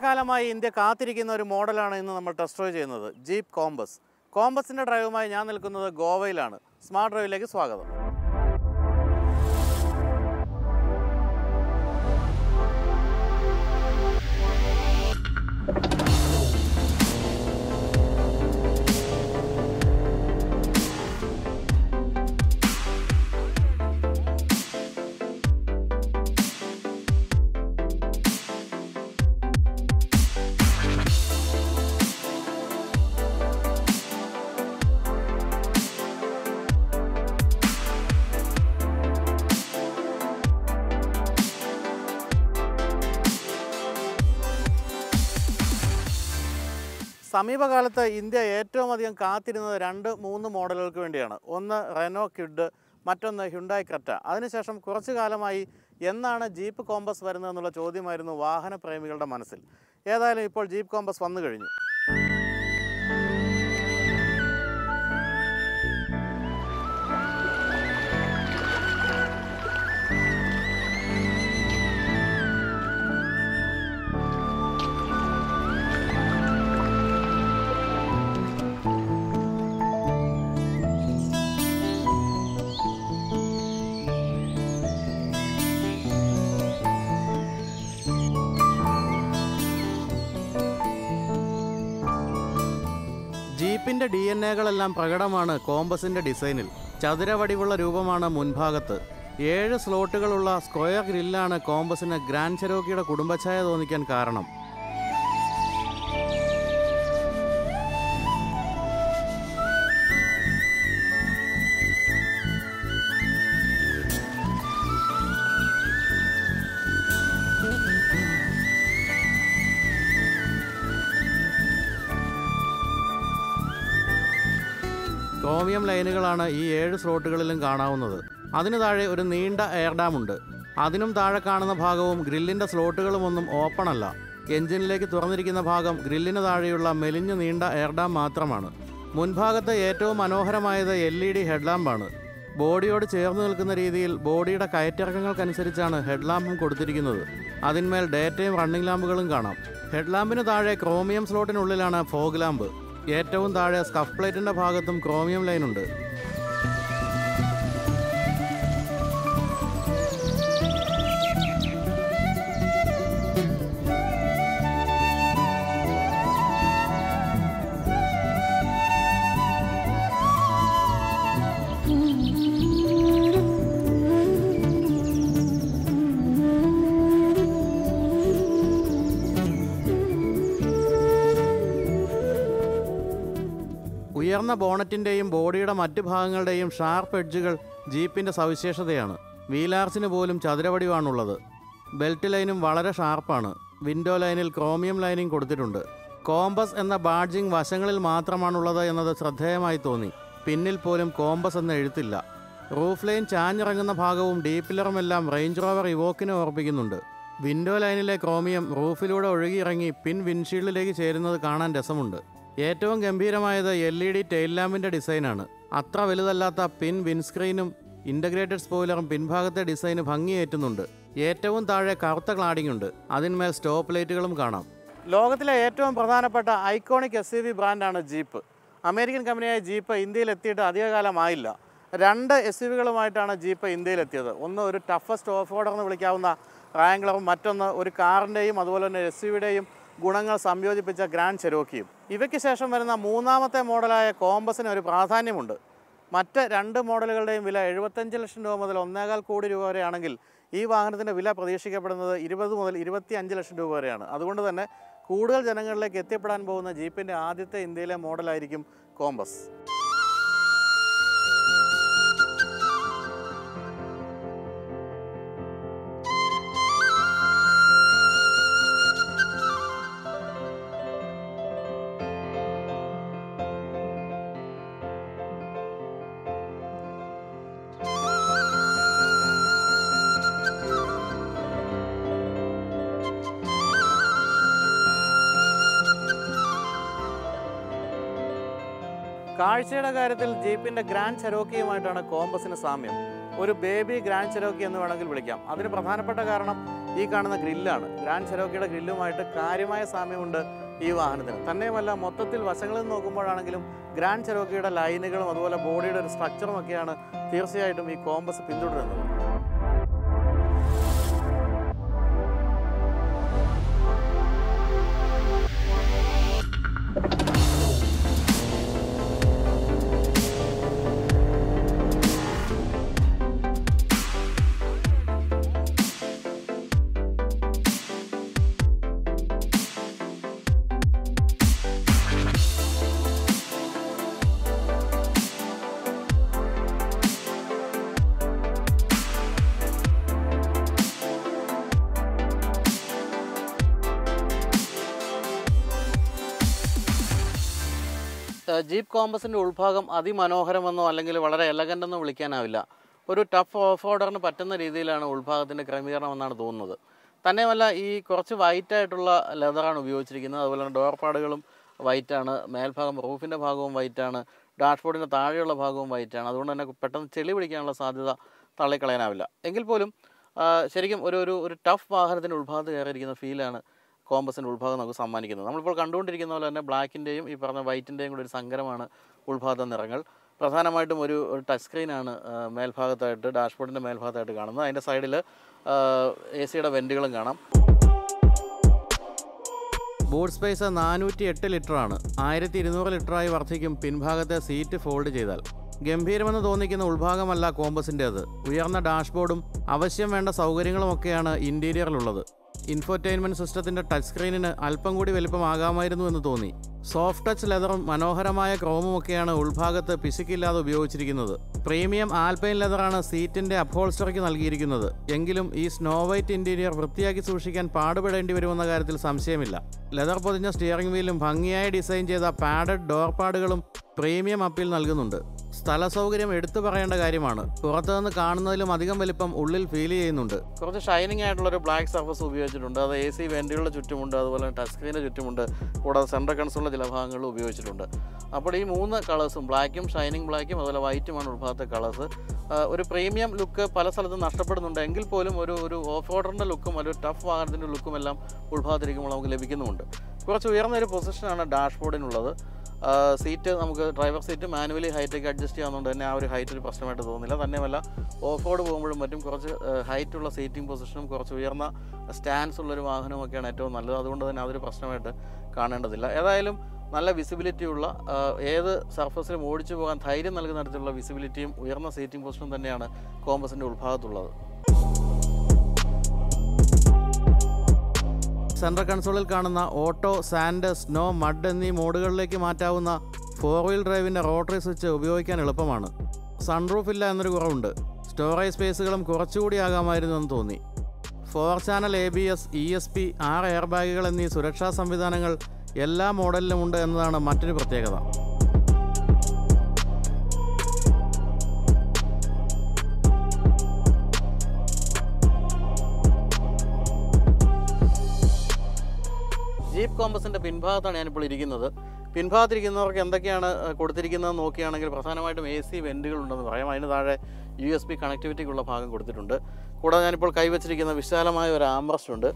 കാലമായി ഇന്ത്യ കാത്തിരിക്കുന്ന ഒരു മോഡലാണ് ഇന്ന് നമ്മൾ ടെസ്റ്റ് ഡ്രൈവ് ചെയ്യുന്നത് ജീപ്പ് കോമ്പസ് കോമ്പസിൻ്റെ ഡ്രൈവുമായി ഞാൻ നിൽക്കുന്നത് ഗോവയിലാണ് സ്മാർട്ട് ഡ്രൈവിലേക്ക് സ്വാഗതം സമീപകാലത്ത് ഇന്ത്യ ഏറ്റവും അധികം കാത്തിരുന്നത് രണ്ട് മൂന്ന് മോഡലുകൾക്ക് വേണ്ടിയാണ് ഒന്ന് റെനോ ക്യുഡ് മറ്റൊന്ന് ഹ്യുണ്ടായി ക്രെറ്റ അതിനുശേഷം കുറച്ചു കാലമായി എന്നാണ് ജീപ്പ് കോമ്പസ് വരുന്നതെന്നുള്ള ചോദ്യമായിരുന്നു വാഹന പ്രേമികളുടെ മനസ്സിൽ ഏതായാലും ഇപ്പോൾ ജീപ്പ് കോമ്പസ് വന്നു കഴിഞ്ഞു ജീപ്പിന്റെ ഡി എൻ എകളെല്ലാം പ്രകടമാണ് കോമ്പസിന്റെ ഡിസൈനിൽ ചതുരവടിവുള്ള രൂപമാണ് മുൻഭാഗത്ത് ഏഴ് സ്ലോട്ടുകളുള്ള സ്ക്വയർ ഗ്രില്ലാണ് കോമ്പസിന് ഗ്രാൻഡ് ചെരോക്കിയുടെ കുടുംബഛായ തോന്നിക്കാൻ കാരണം ക്രോമിയം ലൈനുകളാണ് ഈ ഏഴ് സ്ലോട്ടുകളിലും കാണാവുന്നത് അതിനു താഴെ ഒരു നീണ്ട എയർ ഡാം ഉണ്ട് അതിനും താഴെ കാണുന്ന ഭാഗവും ഗ്രില്ലിൻ്റെ സ്ലോട്ടുകളുമൊന്നും ഓപ്പൺ അല്ല എഞ്ചിനിലേക്ക് തുറന്നിരിക്കുന്ന ഭാഗം ഗ്രില്ലിന് താഴെയുള്ള മെലിഞ്ഞു നീണ്ട എയർ ഡാം മാത്രമാണ് മുൻഭാഗത്ത് ഏറ്റവും മനോഹരമായത് എൽ ഇ ഡി ഹെഡ്ലാമ്പാണ് ബോഡിയോട് ചേർന്ന് നിൽക്കുന്ന രീതിയിൽ ബോഡിയുടെ കയറ്റിറക്കങ്ങൾക്കനുസരിച്ചാണ് ഹെഡ്ലാമ്പും കൊടുത്തിരിക്കുന്നത് അതിന്മേൽ ഡേറ്റയും റണ്ണിംഗ് ലാമ്പുകളും കാണാം ഹെഡ്ലാമ്പിന് താഴെ ക്രോമിയം സ്ലോട്ടിനുള്ളിലാണ് ഫോഗ് ലാമ്പ് ഏറ്റവും താഴെ സ്കഫ് പ്ലേറ്റിന്റെ ഭാഗത്തും ക്രോമിയം ലൈൻ ഉണ്ട് ഉയർന്ന ബോണറ്റിൻ്റെയും ബോഡിയുടെ മറ്റ് ഭാഗങ്ങളുടെയും ഷാർപ്പ് എഡ്ജുകൾ ജീപ്പിൻ്റെ സവിശേഷതയാണ് വീലാർസിന് പോലും ചതുരവടിവാണുള്ളത് ബെൽറ്റ് ലൈനും വളരെ ഷാർപ്പാണ് വിൻഡോ ലൈനിൽ ക്രോമിയം ലൈനിങ് കൊടുത്തിട്ടുണ്ട് കോമ്പസ് എന്ന ബാഡ്ജിങ് വശങ്ങളിൽ മാത്രമാണുള്ളത് എന്നത് ശ്രദ്ധേയമായി തോന്നി പിന്നിൽ പോലും കോമ്പസ് എന്ന് എഴുത്തില്ല റൂഫ് ലൈൻ ചാഞ്ഞിറങ്ങുന്ന ഭാഗവും ഡീപ്പിലറുമെല്ലാം റേഞ്ച് റോവർ ഇവോക്കിനെ ഓർപ്പിക്കുന്നുണ്ട് വിൻഡോ ലൈനിലെ ക്രോമിയം റൂഫിലൂടെ ഒഴുകിയിറങ്ങി പിൻ വിൻഷീൽഡിലേക്ക് ചേരുന്നത് കാണാൻ രസമുണ്ട് ഏറ്റവും ഗംഭീരമായത് എൽ ഇ ഡി ടെയിൽ ലാമ്പിൻ്റെ ഡിസൈനാണ് അത്ര വലുതല്ലാത്ത പിൻ വിൻസ്ക്രീനും ഇൻ്റഗ്രേറ്റഡ് സ്പോയിലറും പിൻഭാഗത്തെ ഡിസൈന് ഭംഗിയേറ്റുന്നുണ്ട് ഏറ്റവും താഴെ കറുത്ത ക്ലാഡിംഗ് ഉണ്ട് അതിന്മേൽ സ്റ്റോപ്പ് ലൈറ്റുകളും കാണാം ലോകത്തിലെ ഏറ്റവും പ്രധാനപ്പെട്ട ഐക്കോണിക് എസ് യു വി ബ്രാൻഡാണ് ജീപ്പ് അമേരിക്കൻ കമ്പനിയായ ജീപ്പ് ഇന്ത്യയിൽ എത്തിയിട്ട് അധികകാലമായില്ല രണ്ട് എസ് യു വികളുമായിട്ടാണ് ജീപ്പ് ഇന്ത്യയിലെത്തിയത് ഒന്ന് ഒരു ടഫസ്റ്റ് ഓഫ് റോഡർ എന്ന് വിളിക്കാവുന്ന റാങ്ക്ലറും മറ്റൊന്ന് ഒരു കാറിൻ്റെയും അതുപോലെ തന്നെ എസ് യുവിയുടെയും ഗുണങ്ങൾ സംയോജിപ്പിച്ച ഗ്രാൻഡ് ചെരോക്കിയും ഇവയ്ക്ക് ശേഷം വരുന്ന മൂന്നാമത്തെ മോഡലായ കോമ്പസിന് ഒരു പ്രാധാന്യമുണ്ട് മറ്റ് രണ്ട് മോഡലുകളുടെയും വില എഴുപത്തഞ്ച് ലക്ഷം രൂപ മുതൽ ഒന്നേകാൽ കോടി രൂപ വരെയാണെങ്കിൽ ഈ വാഹനത്തിൻ്റെ വില പ്രതീക്ഷിക്കപ്പെടുന്നത് ഇരുപത് മുതൽ ഇരുപത്തി അഞ്ച് ലക്ഷം രൂപ വരെയാണ് അതുകൊണ്ട് തന്നെ കൂടുതൽ ജനങ്ങളിലേക്ക് എത്തിപ്പെടാൻ പോകുന്ന ജീപ്പിൻ്റെ ആദ്യത്തെ ഇന്ത്യയിലെ മോഡലായിരിക്കും കോമ്പസ് കാഴ്ചയുടെ കാര്യത്തിൽ ജീപ്പിന്റെ ഗ്രാൻഡ് ചെരോക്കിയുമായിട്ടാണ് കോമ്പസിന് സാമ്യം ഒരു ബേബി ഗ്രാൻഡ് ചെരോക്കി എന്ന് വേണമെങ്കിൽ വിളിക്കാം അതിന് പ്രധാനപ്പെട്ട കാരണം ഈ കാണുന്ന ഗ്രില്ലാണ് ഗ്രാൻഡ് ചെരോക്കിയുടെ ഗ്രില്ലുമായിട്ട് കാര്യമായ സാമ്യമുണ്ട് ഈ വാഹനത്തിന് തന്നെയുമല്ല മൊത്തത്തിൽ വശങ്ങളിൽ നിന്ന് നോക്കുമ്പോഴാണെങ്കിലും ഗ്രാൻഡ് ചെരോക്കിയുടെ ലൈനുകളും അതുപോലെ ബോഡിയുടെ ഒരു സ്ട്രക്ചറും ഒക്കെയാണ് തീർച്ചയായിട്ടും ഈ കോമ്പസ് പിന്തുടരുന്നത് ജീപ്പ് കോമ്പസിൻ്റെ ഉൾഭാഗം അതിമനോഹരമെന്നോ അല്ലെങ്കിൽ വളരെ എലഗൻ്റ് എന്നോ വിളിക്കാനാവില്ല ഒരു ടഫ് ഓഫ് ഓർഡറിന് പറ്റുന്ന രീതിയിലാണ് ഉൾഭാഗത്തിൻ്റെ ക്രമീകരണം എന്നാണ് തോന്നുന്നത് തന്നെയുമല്ല ഈ കുറച്ച് വൈറ്റ് ആയിട്ടുള്ള ലെതറാണ് ഉപയോഗിച്ചിരിക്കുന്നത് അതുപോലെ തന്നെ ഡോർ പാടുകളും വൈറ്റാണ് മേൽഭാഗം റൂഫിൻ്റെ ഭാഗവും വൈറ്റാണ് ഡാഷ്ബോർഡിൻ്റെ താഴെയുള്ള ഭാഗവും വൈറ്റാണ് അതുകൊണ്ട് തന്നെ പെട്ടെന്ന് ചെളി പിടിക്കാനുള്ള സാധ്യത തള്ളിക്കളയാനാവില്ല എങ്കിൽ പോലും ആ, ശരിക്കും ഒരു ഒരു ഒരു ടഫ് വാഹനത്തിൻ്റെ ഉൾഭാഗത്ത് കയറിയിരിക്കുന്ന ഫീലാണ് കോമ്പസിൻ്റെ ഉൾഭാഗം നമുക്ക് സമ്മാനിക്കുന്നത് നമ്മളിപ്പോൾ കണ്ടുകൊണ്ടിരിക്കുന്ന പോലെ തന്നെ ബ്ലാക്കിൻ്റെയും ഈ പറഞ്ഞ വൈറ്റിൻ്റെയും കൂടി ഒരു സങ്കരമാണ് ഉൾഭാഗത്തെ നിറങ്ങൾ പ്രധാനമായിട്ടും ഒരു ഒരു ടച്ച് സ്ക്രീനാണ് ആ, മേൽഭാഗത്തായിട്ട് ഡാഷ്ബോർഡിൻ്റെ മേൽഭാഗത്തായിട്ട് കാണുന്നത് അതിൻ്റെ സൈഡിൽ എ സിയുടെ വെൻറ്റുകളും കാണാം ബൂട്ട് സ്പേസ് നാനൂറ്റി എട്ട് ലിറ്ററാണ് ആയിരത്തി ഇരുന്നൂറ് ലിറ്ററായി വർദ്ധിക്കും പിൻഭാഗത്തെ സീറ്റ് ഫോൾഡ് ചെയ്താൽ ഗംഭീരമെന്ന് തോന്നിക്കുന്ന ഉൾഭാഗമല്ല കോമ്പസിൻ്റേത് ഉയർന്ന ഡാഷ്ബോർഡും ആവശ്യം വേണ്ട സൗകര്യങ്ങളുമൊക്കെയാണ് ഇൻറ്റീരിയറിലുള്ളത് ഇൻഫോർടൈൻമെൻറ്റ് സിസ്റ്റത്തിൻ്റെ ടച്ച് സ്ക്രീനിന് അല്പം കൂടി വലിപ്പമാകാമായിരുന്നു എന്ന് തോന്നി സോഫ്റ്റ് ടച്ച് ലെതറും മനോഹരമായ ക്രോമുമൊക്കെയാണ് ഉൾഭാഗത്ത് പിശുക്കില്ലാതെ ഉപയോഗിച്ചിരിക്കുന്നത് പ്രീമിയം ആൽപൈൻ ലെതറാണ് സീറ്റിൻ്റെ അപ്ഹോൾസ്റ്ററിക്ക് നൽകിയിരിക്കുന്നത് എങ്കിലും ഈ സ്നോ വൈറ്റ് ഇൻറ്റീരിയർ വൃത്തിയാക്കി സൂക്ഷിക്കാൻ പാടുപെടേണ്ടി വരുമെന്ന കാര്യത്തിൽ സംശയമില്ല ലെതർ പൊതിഞ്ഞ സ്റ്റിയറിംഗ് വീലും ഭംഗിയായി ഡിസൈൻ ചെയ്ത പാഡഡ് ഡോർ പാഡുകളും പ്രീമിയം അപ്പീൽ നൽകുന്നുണ്ട് സ്ഥല സൗകര്യം എടുത്തു പറയേണ്ട കാര്യമാണ് പുറത്തുനിന്ന് കാണുന്നതിലും അധികം വലിപ്പം ഉള്ളിൽ ഫീൽ ചെയ്യുന്നുണ്ട് കുറച്ച് ഷൈനിങ് ആയിട്ടുള്ള ഒരു ബ്ലാക്ക് സർഫസ് ഉപയോഗിച്ചിട്ടുണ്ട് അത് എ സി വെൻറ്റുകളുടെ ചുറ്റുമുണ്ട് അതുപോലെ ടച്ച് സ്ക്രീനിൻ്റെ ചുറ്റുമുണ്ട് കൂടാതെ സെൻട്രൽ കൺസോളിൻ്റെ ചില ഭാഗങ്ങളിലും ഉപയോഗിച്ചിട്ടുണ്ട് അപ്പോൾ ഈ മൂന്ന് കളേഴ്സും ബ്ലാക്കും ഷൈനിങ് ബ്ലാക്കും അതുപോലെ വൈറ്റുമാണ് ഉൾഭാഗത്തെ കളേഴ്സ് ഒരു പ്രീമിയം ലുക്ക് പല സ്ഥലത്തും നഷ്ടപ്പെടുന്നുണ്ട് എങ്കിൽ പോലും ഒരു ഒരു ഓഫ് റോഡറിൻ്റെ ലുക്കും ഒരു ടഫ് വാഹനത്തിൻ്റെ ലുക്കും എല്ലാം ഉൾഭാഗത്തിരിക്കുമ്പോൾ നമുക്ക് ലഭിക്കുന്നുമുണ്ട് കുറച്ച് ഉയർന്ന ഒരു പൊസിഷനാണ് ഡാഷ്ബോർഡിനുള്ളത് സീറ്റ് നമുക്ക് ഡ്രൈവർ സീറ്റ് മാനുവലി ഹൈറ്റൊക്കെ അഡ്ജസ്റ്റ് ചെയ്യാവുന്നതുകൊണ്ട് തന്നെ ആ ഒരു ഹൈറ്റ് ഒരു പ്രശ്നമായിട്ട് തോന്നുന്നില്ല തന്നെയുമല്ല ഓഫ് റോഡ് പോകുമ്പോഴും മറ്റും കുറച്ച് ഹൈറ്റുള്ള സീറ്റിംഗ് പൊസിഷനും കുറച്ച് ഉയർന്ന സ്റ്റാൻസ് ഉള്ളൊരു വാഹനമൊക്കെയാണ് ഏറ്റവും നല്ലത് അതുകൊണ്ട് തന്നെ അതൊരു പ്രശ്നമായിട്ട് കാണേണ്ടതില്ല ഏതായാലും നല്ല വിസിബിലിറ്റി ഉള്ള ആ, ഏത് സർഫസിലും ഓടിച്ചു പോകാൻ ധൈര്യം നൽകുന്ന തരത്തിലുള്ള വിസിബിലിറ്റിയും ഉയർന്ന സീറ്റിംഗ് പൊസിഷനും തന്നെയാണ് കോമ്പസിൻ്റെ ഉൾഭാഗത്തുള്ളത് സെൻട്രൽ കൺസോളിൽ കാണുന്ന ഓട്ടോ സാൻഡ് സ്നോ മഡ് എന്നീ മോഡുകളിലേക്ക് മാറ്റാവുന്ന ഫോർ വീൽ ഡ്രൈവിൻ്റെ റോട്ടറി സ്വിച്ച് ഉപയോഗിക്കാൻ എളുപ്പമാണ് സൺറൂഫ് ഇല്ല എന്നൊരു കുറവുണ്ട് സ്റ്റോറേജ് സ്പേസുകളും കുറച്ചുകൂടി ആകാമായിരുന്നു എന്ന് തോന്നി four channel A B S E S P ആറ് എയർ ബാഗുകൾ എന്നീ സുരക്ഷാ സംവിധാനങ്ങൾ എല്ലാ മോഡലിലുമുണ്ട് എന്നതാണ് മറ്റൊരു പ്രത്യേകത ജീപ്പ് കോമ്പസിൻ്റെ പിൻഭാഗത്താണ് ഞാനിപ്പോൾ ഇരിക്കുന്നത് പിൻഭാഗത്തിരിക്കുന്നവർക്ക് എന്തൊക്കെയാണ് ഏഹ്, കൊടുത്തിരിക്കുന്നത് നോക്കുകയാണെങ്കിൽ പ്രധാനമായിട്ടും എ സി വെൻറ്റുകൾ ഉണ്ടെന്ന് പറയാം അതിന് താഴെ യു എസ് ബി കണക്ടിവിറ്റിക്കുള്ള ഭാഗം കൊടുത്തിട്ടുണ്ട് കൂടാതെ ഞാനിപ്പോൾ കൈവച്ചിരിക്കുന്ന വിശാലമായ ഒരു ആംബ്രസ്റ്റ് ഉണ്ട്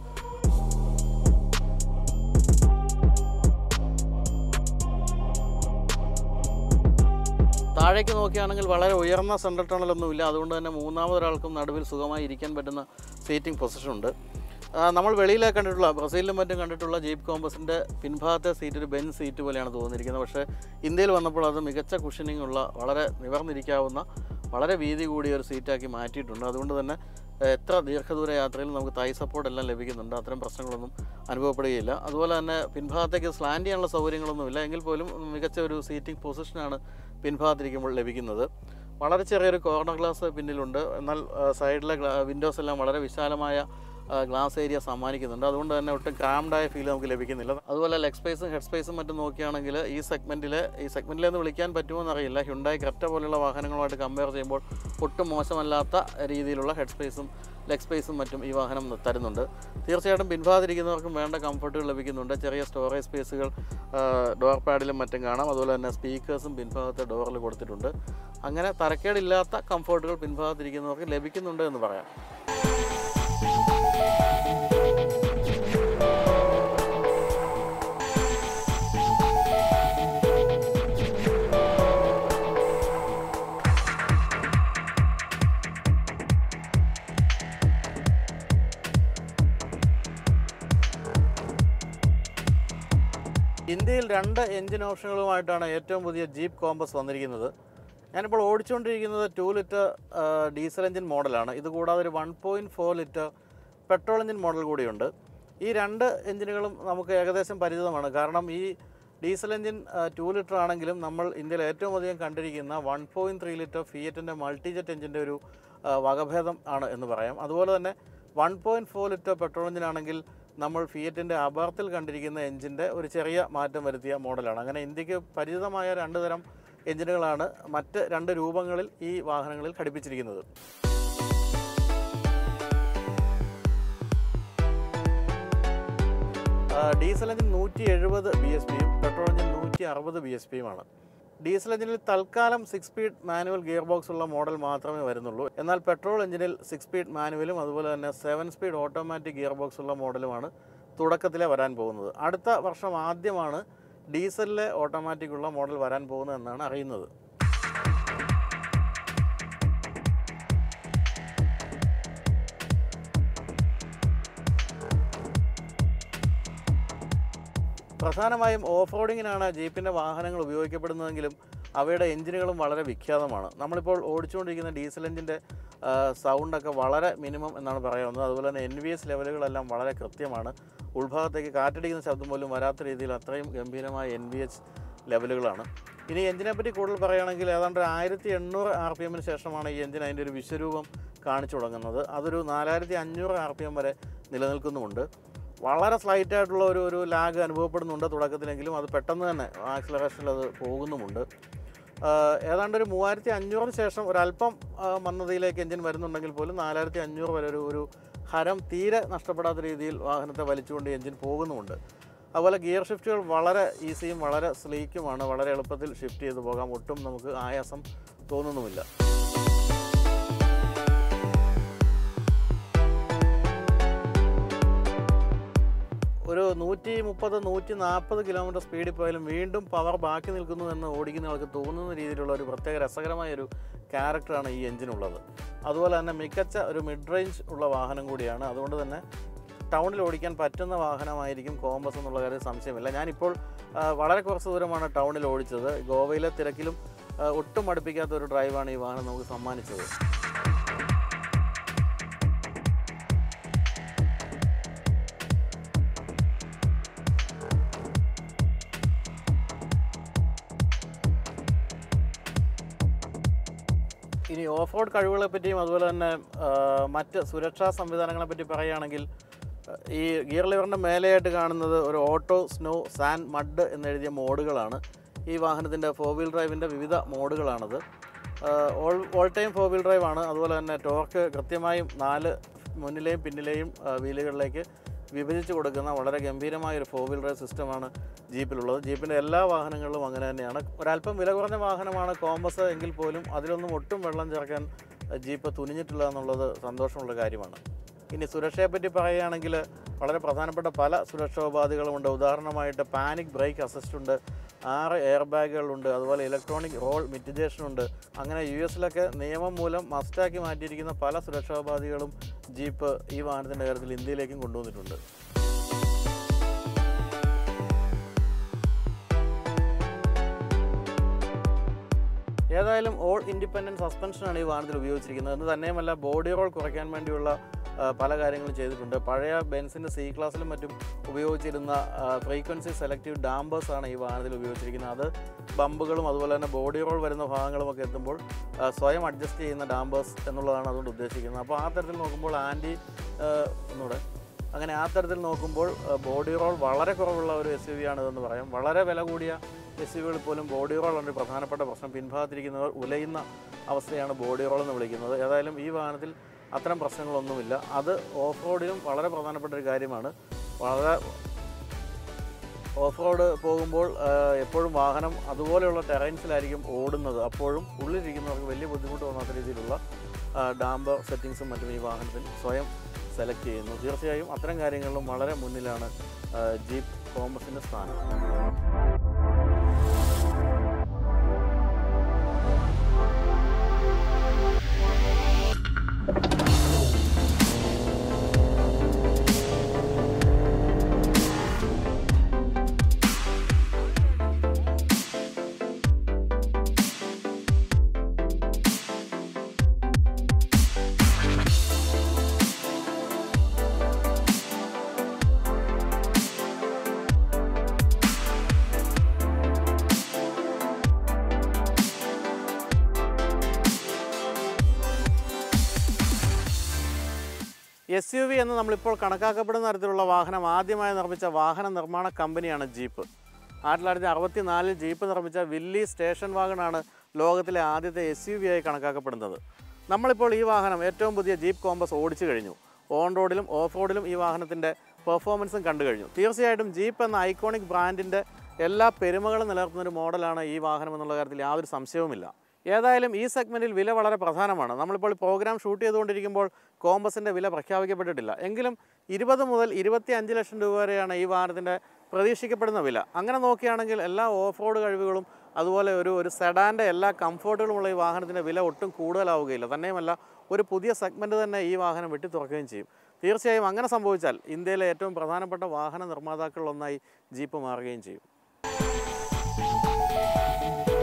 താഴേക്ക് നോക്കുകയാണെങ്കിൽ വളരെ ഉയർന്ന സെൻട്രൽ ടണലൊന്നുമില്ല അതുകൊണ്ട് തന്നെ മൂന്നാമതൊരാൾക്കും നടുവിൽ സുഖമായി ഇരിക്കാൻ പറ്റുന്ന സീറ്റിംഗ് പൊസിഷൻ ഉണ്ട് ആ, നമ്മൾ വെളിയിലെ കണ്ടിട്ടുള്ള ബ്രസീലിലും മറ്റും കണ്ടിട്ടുള്ള ജീപ്പ് കോമ്പസിൻ്റെ പിൻഭാഗത്തെ സീറ്റ് ഒരു ബെൻ സീറ്റ് പോലെയാണ് തോന്നിയിരിക്കുന്നത് പക്ഷേ ഇന്ത്യയിൽ വന്നപ്പോൾ അത് മികച്ച കുഷനിങ് ഉള്ള വളരെ നിവർന്നിരിക്കാവുന്ന വളരെ വീതി കൂടിയ ഒരു സീറ്റാക്കി മാറ്റിയിട്ടുണ്ട് അതുകൊണ്ട് തന്നെ ഏഹ്, എത്ര ദീർഘദൂര യാത്രയിൽ നമുക്ക് തൈ സപ്പോർട്ട് എല്ലാം ലഭിക്കുന്നുണ്ട് അത്തരം പ്രശ്നങ്ങളൊന്നും അനുഭവപ്പെടുകയില്ല അതുപോലെ തന്നെ പിൻഭാഗത്തേക്ക് സ്ലാൻഡ് ചെയ്യാനുള്ള സൗകര്യങ്ങളൊന്നുമില്ല എങ്കിൽ പോലും മികച്ച ഒരു സീറ്റിംഗ് പൊസിഷനാണ് പിൻഭാഗത്തിരിക്കുമ്പോൾ ലഭിക്കുന്നത് വളരെ ചെറിയൊരു കോർണർ ഗ്ലാസ് പിന്നിലുണ്ട് എന്നാൽ ആ, സൈഡിലെ ഗ്ലാ- വിൻഡോസ് എല്ലാം വളരെ വിശാലമായ ഗ്ലാസ് ഏരിയ സമ്മാനിക്കുന്നുണ്ട് അതുകൊണ്ട് തന്നെ ഒട്ടും ക്രാംഡായ ഫീൽ നമുക്ക് ലഭിക്കുന്നില്ല അതുപോലെ ലെഗ് സ്പേസും ഹെഡ് സ്പേസും മറ്റും നോക്കുകയാണെങ്കിൽ ഈ സെഗ്മെൻറ്റിൽ ഈ സെഗ്മെൻറ്റിലെന്ന് വിളിക്കാൻ പറ്റുമോ എന്നറിയില്ല ഹ്യുണ്ടായി ക്രെറ്റ പോലുള്ള വാഹനങ്ങളുമായിട്ട് കമ്പയർ ചെയ്യുമ്പോൾ ഒട്ടും മോശമല്ലാത്ത രീതിയിലുള്ള ഹെഡ് സ്പേസും ലെഗ് സ്പേസും മറ്റും ഈ വാഹനം തരുന്നുണ്ട് തീർച്ചയായിട്ടും പിൻഭാഗത്തിരിക്കുന്നവർക്കും വേണ്ട കംഫർട്ടുകൾ ലഭിക്കുന്നുണ്ട് ചെറിയ സ്റ്റോറേജ് സ്പേസുകൾ ഡോർ പാഡിലും മറ്റും കാണാം അതുപോലെ തന്നെ സ്പീക്കേഴ്സും പിൻഭാഗത്തെ ഡോറിൽ കൊടുത്തിട്ടുണ്ട് അങ്ങനെ തരക്കേടില്ലാത്ത കംഫർട്ടുകൾ പിൻഭാഗത്തിരിക്കുന്നവർക്ക് ലഭിക്കുന്നുണ്ട് എന്ന് പറയാം ഇന്ത്യയിൽ രണ്ട് എഞ്ചിൻ ഓപ്ഷനുകളുമായിട്ടാണ് ഏറ്റവും പുതിയ ജീപ്പ് കോമ്പസ് വന്നിരിക്കുന്നത് ഞാനിപ്പോൾ ഓടിച്ചുകൊണ്ടിരിക്കുന്നത് ടു ലിറ്റർ ഡീസൽ എഞ്ചിൻ മോഡലാണ് ഇത് കൂടാതെ ഒരു one point four litre petrol engine model കൂടിയുണ്ട് ഈ രണ്ട് എഞ്ചിനുകളും നമുക്ക് ഏകദേശം പരിചിതമാണ് കാരണം ഈ ഡീസൽ എഞ്ചിൻ ടു ലിറ്റർ ആണെങ്കിലും നമ്മൾ ഇന്ത്യയിൽ ഏറ്റവും അധികം കണ്ടിരിക്കുന്ന വൺ പോയിൻറ്റ് ത്രീ ലിറ്റർ ഫിയറ്റിൻ്റെ മൾട്ടിജെറ്റ് എഞ്ചിൻ്റെ ഒരു ആ, വകഭേദം ആണ് എന്ന് പറയാം അതുപോലെ തന്നെ one point four litre petrol എഞ്ചിനാണെങ്കിൽ നമ്മൾ ഫിയറ്റിൻ്റെ അബാർത്തിൽ കണ്ടിരിക്കുന്ന എഞ്ചിൻ്റെ ഒരു ചെറിയ മാറ്റം വരുത്തിയ മോഡലാണ് അങ്ങനെ ഇന്ത്യക്ക് പരിചിതമായ രണ്ട് തരം എഞ്ചിനുകളാണ് മറ്റ് രണ്ട് രൂപങ്ങളിൽ ഈ വാഹനങ്ങളിൽ ഘടിപ്പിച്ചിരിക്കുന്നത് ആ, ഡീസൽ എഞ്ചിൻ നൂറ്റി എഴുപത് ബി എസ് പിയും പെട്രോൾ എഞ്ചിൻ നൂറ്റി അറുപത് ബി എസ് പിയുമാണ് ഡീസൽ എഞ്ചിനിൽ തൽക്കാലം six speed manual gear box ഉള്ള മോഡൽ മാത്രമേ വരുന്നുള്ളൂ എന്നാൽ പെട്രോൾ എഞ്ചിനിൽ സിക്സ് സ്പീഡ് മാനുവലും അതുപോലെ തന്നെ seven speed automatic gear box ഉള്ള മോഡലുമാണ് തുടക്കത്തിലെ വരാൻ പോകുന്നത് അടുത്ത വർഷം ആദ്യമാണ് ഡീസലിലെ ഓട്ടോമാറ്റിക് ഉള്ള മോഡൽ വരാൻ പോകുന്നത് എന്നാണ് അറിയുന്നത് പ്രധാനമായും ഓഫ് റോഡിങ്ങിനാണ് ജീപ്പിൻ്റെ വാഹനങ്ങൾ ഉപയോഗിക്കപ്പെടുന്നതെങ്കിലും അവയുടെ എഞ്ചിനുകളും വളരെ വിഖ്യാതമാണ് നമ്മളിപ്പോൾ ഓടിച്ചുകൊണ്ടിരിക്കുന്ന ഡീസൽ എഞ്ചിൻ്റെ സൗണ്ടൊക്കെ വളരെ മിനിമം എന്നാണ് പറയാവുന്നത് അതുപോലെ തന്നെ എൻ വി എസ് ലെവലുകളെല്ലാം വളരെ കൃത്യമാണ് ഉൾഭാഗത്തേക്ക് കാറ്റടിക്കുന്ന ശബ്ദം പോലും വരാത്ത രീതിയിൽ അത്രയും ഗംഭീരമായ എൻ വി എച്ച് ലെവലുകളാണ് ഇനി എഞ്ചിനെ പറ്റി കൂടുതൽ പറയുകയാണെങ്കിൽ ഏതാണ്ട് ഒരു ആയിരത്തി എണ്ണൂറ് ആർ പി എമ്മിന് ശേഷമാണ് ഈ എഞ്ചിൻ അതിൻ്റെ ഒരു വിശ്വരൂപം കാണിച്ചു തുടങ്ങുന്നത് അതൊരു നാലായിരത്തി അഞ്ഞൂറ് ആർ പി എം വരെ നിലനിൽക്കുന്നുമുണ്ട് വളരെ സ്ലൈറ്റ് ആയിട്ടുള്ള ഒരു ഒരു ലാഗ് അനുഭവപ്പെടുന്നുണ്ട് തുടക്കത്തിലെങ്കിലും അത് പെട്ടെന്ന് തന്നെ ആക്സിലറേഷനിൽ അത് പോകുന്നുമുണ്ട് ആഹ് ഏതാണ്ട് ഒരു മൂവായിരത്തി അഞ്ഞൂറിന് ശേഷം ഒരല്പം ആഹ് മന്ദതയിലേക്ക് എഞ്ചിൻ വരുന്നുണ്ടെങ്കിൽ പോലും നാലായിരത്തി അഞ്ഞൂറ് വരെ ഒരു ഒരു ഹരം തീരെ നഷ്ടപ്പെടാത്ത രീതിയിൽ വാഹനത്തെ വലിച്ചുകൊണ്ട് എഞ്ചിൻ പോകുന്നുമുണ്ട് അതുപോലെ ഗിയർ ഷിഫ്റ്റുകൾ വളരെ ഈസിയും വളരെ സ്ലീക്കുമാണ് വളരെ എളുപ്പത്തിൽ ഷിഫ്റ്റ് ചെയ്ത് പോകാം ഒട്ടും നമുക്ക് ആയാസം തോന്നുന്നുമില്ല ഒരു നൂറ്റി മുപ്പത് നൂറ്റി നാൽപ്പത് കിലോമീറ്റർ സ്പീഡിൽ പോയാലും വീണ്ടും പവർ ബാക്കി നിൽക്കുന്നു എന്ന് ഓടിക്കുന്ന ആൾക്ക് തോന്നുന്ന രീതിയിലുള്ള ഒരു പ്രത്യേക രസകരമായ ഒരു ക്യാരക്ടറാണ് ഈ എഞ്ചിനുള്ളത് അതുപോലെ തന്നെ മികച്ച ഒരു മിഡ് റേഞ്ച് ഉള്ള വാഹനം കൂടിയാണ് അതുകൊണ്ട് തന്നെ ടൗണിൽ ഓടിക്കാൻ പറ്റുന്ന വാഹനമായിരിക്കും കോമ്പസ് എന്നുള്ള കാര്യം സംശയമില്ല ഞാനിപ്പോൾ ആ, വളരെ കുറച്ച് ദൂരമാണ് ടൗണിൽ ഓടിച്ചത് ഗോവയിലെ തിരക്കിലും ആ, ഒട്ടും അടുപ്പിക്കാത്ത ഒരു ഡ്രൈവാണ് ഈ വാഹനം നമുക്ക് സമ്മാനിച്ചത് ഇനി ഓഫ് റോഡ് കഴിവുകളെ പറ്റിയും അതുപോലെ തന്നെ ആ, മറ്റ് സുരക്ഷാ സംവിധാനങ്ങളെ പറ്റി പറയുകയാണെങ്കിൽ ആ, ഈ ഗിയർ ലിവറിൻ്റെ മേലെയായിട്ട് കാണുന്നത് ഒരു ഓട്ടോ സ്നോ സാൻഡ് മഡ് എന്നെഴുതിയ മോഡുകളാണ് ഈ വാഹനത്തിൻ്റെ ഫോർ വീൽ ഡ്രൈവിൻ്റെ വിവിധ മോഡുകളാണത് ആ, all all time four wheel drive ആണ് അതുപോലെ തന്നെ ടോർക്ക് കൃത്യമായും നാല് മുന്നിലെയും പിന്നിലെയും ആ, വീലുകളിലേക്ക് വിഭജിച്ച് കൊടുക്കുന്ന വളരെ ഗംഭീരമായ ഒരു ഫോർ വീൽ ഡ്രൈവ് സിസ്റ്റമാണ് ജീപ്പിലുള്ളത് ജീപ്പിൻ്റെ എല്ലാ വാഹനങ്ങളിലും അങ്ങനെ തന്നെയാണ് ഒരല്പം വില കുറഞ്ഞ വാഹനമാണ് കോമ്പസ് എങ്കിൽ പോലും അതിലൊന്നും ഒട്ടും വെള്ളം ചേർക്കാൻ അഹ്, ജീപ്പ് തുനിഞ്ഞിട്ടില്ല എന്നുള്ളത് സന്തോഷമുള്ള കാര്യമാണ് ഇനി സുരക്ഷയെപ്പറ്റി പറയുകയാണെങ്കിൽ വളരെ പ്രധാനപ്പെട്ട പല സുരക്ഷാ ഉപാധികളുമുണ്ട് ഉദാഹരണമായിട്ട് പാനിക് ബ്രേക്ക് അസിസ്റ്റ് ഉണ്ട് ആറ് എയർ ബാഗുകളുണ്ട് അതുപോലെ ഇലക്ട്രോണിക് റോൾ മിറ്റിഗേഷൻ ഉണ്ട് അങ്ങനെ യു എസിലൊക്കെ നിയമം മൂലം മസ്റ്റാക്കി മാറ്റിയിരിക്കുന്ന പല സുരക്ഷാ ഉപാധികളും ജീപ്പ് ഈ വാഹനത്തിൻ്റെ കാര്യത്തിൽ ഇന്ത്യയിലേക്കും കൊണ്ടുവന്നിട്ടുണ്ട് ഏതായാലും ഓൾ ഇൻഡിപെൻഡൻറ്റ് സസ്പെൻഷനാണ് ഈ വാഹനത്തിൽ ഉപയോഗിച്ചിരിക്കുന്നത് എന്ന് തന്നെയുമല്ല ബോഡി റോൾ കുറയ്ക്കാൻ വേണ്ടിയുള്ള ആ, പല കാര്യങ്ങളും ചെയ്തിട്ടുണ്ട് പഴയ ബെൻസിൻ്റെ സി ക്ലാസ്സിലും മറ്റും ഉപയോഗിച്ചിരുന്ന ഫ്രീക്വൻസി സെലക്റ്റീവ് ഡാമ്പേഴ്സ് ആണ് ഈ വാഹനത്തിൽ ഉപയോഗിച്ചിരിക്കുന്നത് അത് ബമ്പുകളും അതുപോലെ തന്നെ ബോഡി റോൾ വരുന്ന ഭാഗങ്ങളുമൊക്കെ എത്തുമ്പോൾ ആ, സ്വയം അഡ്ജസ്റ്റ് ചെയ്യുന്ന ഡാമ്പേഴ്സ് എന്നുള്ളതാണ് അതുകൊണ്ട് ഉദ്ദേശിക്കുന്നത് അപ്പോൾ ആ തരത്തിൽ നോക്കുമ്പോൾ ആൻറ്റി ഒന്നുകൂടെ അങ്ങനെ ആ തരത്തിൽ നോക്കുമ്പോൾ ബോഡി റോൾ വളരെ കുറവുള്ള ഒരു എസ് യു വി ആണ് ഇതെന്ന് പറയാം വളരെ വില കൂടിയ എസ് യു വികളിൽ പോലും ബോഡി റോൾ ഒരു പ്രധാനപ്പെട്ട പ്രശ്നം പിൻഭാഗത്തിരിക്കുന്നവർ ഉലയുന്ന അവസ്ഥയാണ് ബോഡി റോൾ എന്ന് വിളിക്കുന്നത് ഏതായാലും ഈ വാഹനത്തിൽ അത്തരം പ്രശ്നങ്ങളൊന്നുമില്ല അത് ഓഫ് റോഡിലും വളരെ പ്രധാനപ്പെട്ട ഒരു കാര്യമാണ് വളരെ ഓഫ് റോഡ് പോകുമ്പോൾ ആ, എപ്പോഴും വാഹനം അതുപോലെയുള്ള ടെറൈൻസിലായിരിക്കും ഓടുന്നത് അപ്പോഴും ഉള്ളിലിരിക്കുന്നവർക്ക് വലിയ ബുദ്ധിമുട്ട് തോന്നാത്ത രീതിയിലുള്ള ഡാമ്പർ സെറ്റിങ്സും മറ്റും ഈ വാഹനത്തിൽ സ്വയം സെലക്ട് ചെയ്യുന്നു തീർച്ചയായും അത്തരം കാര്യങ്ങളിലും വളരെ മുന്നിലാണ് ആ, ജീപ്പ് കോമ്പസിൻ്റെ സ്ഥാനം എസ് യു വി എന്ന് നമ്മളിപ്പോൾ കണക്കാക്കപ്പെടുന്ന തരത്തിലുള്ള വാഹനം ആദ്യമായി നിർമ്മിച്ച വാഹന നിർമ്മാണ കമ്പനിയാണ് ജീപ്പ് ആയിരത്തി തൊള്ളായിരത്തി അറുപത്തി നാലിൽ ജീപ്പ് നിർമ്മിച്ച വില്ലി സ്റ്റേഷൻ വാഗണാണ് ലോകത്തിലെ ആദ്യത്തെ എസ് യു വി ആയി കണക്കാക്കപ്പെടുന്നത് നമ്മളിപ്പോൾ ഈ വാഹനം ഏറ്റവും പുതിയ ജീപ്പ് കോമ്പസ് ഓടിച്ചു കഴിഞ്ഞു ഓൺ റോഡിലും ഓഫ് റോഡിലും ഈ വാഹനത്തിൻ്റെ പെർഫോമൻസും കണ്ടു കഴിഞ്ഞു തീർച്ചയായിട്ടും ജീപ്പ് എന്ന ഐക്കോണിക് ബ്രാൻഡിൻ്റെ എല്ലാ പെരുമകളും നിലനിർത്തുന്ന ഒരു മോഡലാണ് ഈ വാഹനം എന്നുള്ള കാര്യത്തിൽ യാതൊരു സംശയവുമില്ല ഏതായാലും ഈ സെഗ്മെൻറ്റിൽ വില വളരെ പ്രധാനമാണ് നമ്മളിപ്പോൾ പ്രോഗ്രാം ഷൂട്ട് ചെയ്തുകൊണ്ടിരിക്കുമ്പോൾ കോമ്പസിൻ്റെ വില പ്രഖ്യാപിക്കപ്പെട്ടിട്ടില്ല എങ്കിലും ഇരുപത് മുതൽ ഇരുപത്തി അഞ്ച് ലക്ഷം രൂപ വരെയാണ് ഈ വാഹനത്തിൻ്റെ പ്രതീക്ഷിക്കപ്പെടുന്ന വില അങ്ങനെ നോക്കുകയാണെങ്കിൽ എല്ലാ ഓഫ് റോഡ് കഴിവുകളും അതുപോലെ ഒരു ഒരു സെഡാൻ്റെ എല്ലാ കംഫർട്ടുകളുമുള്ള ഈ വാഹനത്തിൻ്റെ വില ഒട്ടും കൂടുതലാവുകയില്ല തന്നെയുമല്ല ഒരു പുതിയ സെഗ്മെൻറ്റ് തന്നെ ഈ വാഹനം വെട്ടി തുറക്കുകയും ചെയ്യും തീർച്ചയായും അങ്ങനെ സംഭവിച്ചാൽ ഇന്ത്യയിലെ ഏറ്റവും പ്രധാനപ്പെട്ട വാഹന നിർമ്മാതാക്കളിലൊന്നായി ജീപ്പ് മാറുകയും ചെയ്യും